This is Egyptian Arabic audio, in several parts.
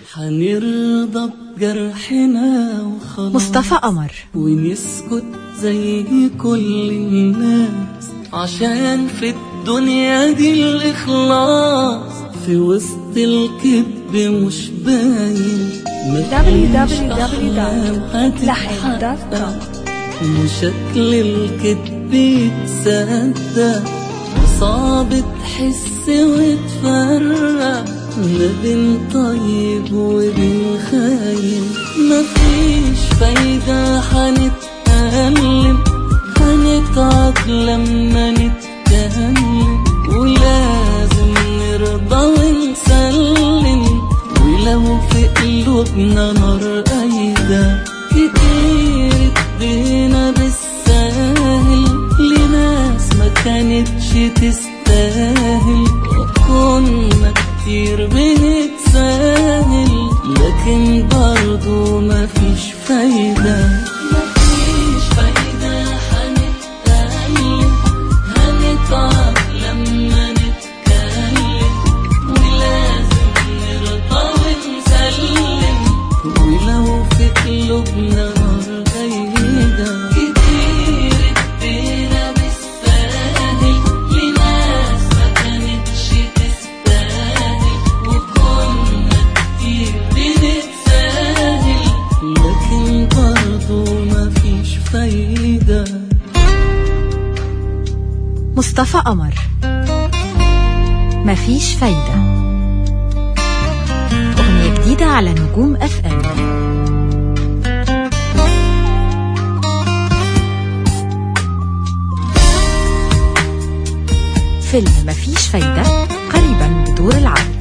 حنرضى بجرحنا وخلاص مصطفى قمر ونسكت زي كل الناس عشان في الدنيا دي الإخلاص في وسط الكذب مش باين مفيش أحلام هتتحقق وشكل الكذب يتصدق وصعب تحس وتفرق ما بين طيب وبين خاين مفيش فايدة هنتألم هنتعب لما نتكلم ولازم نرضى ونسلم ولو في قلوبنا نار قايدة كتير ادينا بالساهل لناس ما كانتش تستاهل وكنا كتير بنتساهل لكن برضو مفيش فايدة مفيش فايدة هنتألم هنتعب لما نتكلم ولازم نرضى ونسلم ولو في قلوبنا نار قايدة كتير ادينا بالساهل لناس ما كانتش تستاهل وكنا كتير بنتساهل لكن برضو مفيش فايدة مصطفى قمر مفيش فايدة أغنية جديدة على نجوم اف ام فيلم مفيش فايدة قريبا بدور العرض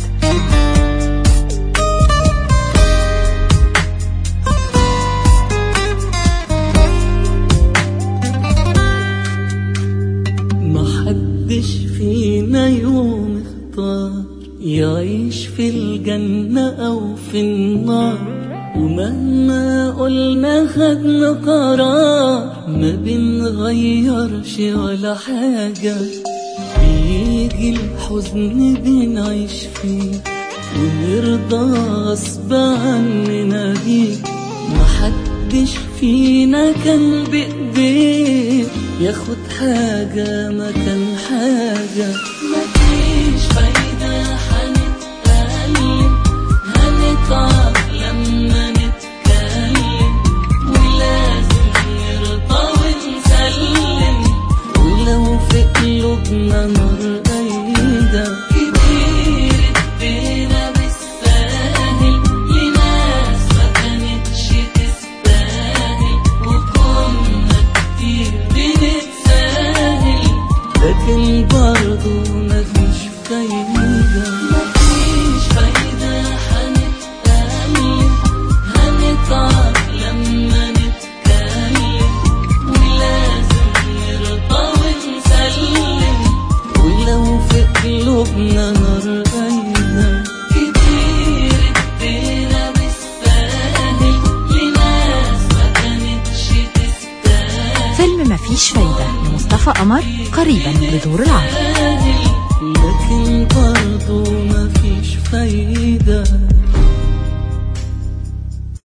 محدش فينا يوم اختار يعيش في الجنة أو في النار ومهما قلنا خدنا قرار ما بنغيرش ولا حاجة بيجي الحزن بنعيش فيه ونرضى غصب عننا بيه محدش فينا كان بإيديه ياخد حاجة مكان حاجة مفيش فايدة هنتألم هنتعب لما نتكلم ولازم نرضى ونسلم ولو في قلوبنا نار قايدة كتير ادينا بالساهل لناس ما كانتش تستاهل وكنا كتير بنتساهل لكن برضو مفيش فايدة مفيش فايدة هنتألم هنتعب لما نتكلم ولازم نرضى ونسلم ولو في قلوبنا نار قايدة كتير ادينا بالساهل لناس ما كانتش تستاهل فيلم مفيش فايدة لمصطفى قمر قريبا بدور العرض لكن برضو مفيش فايدة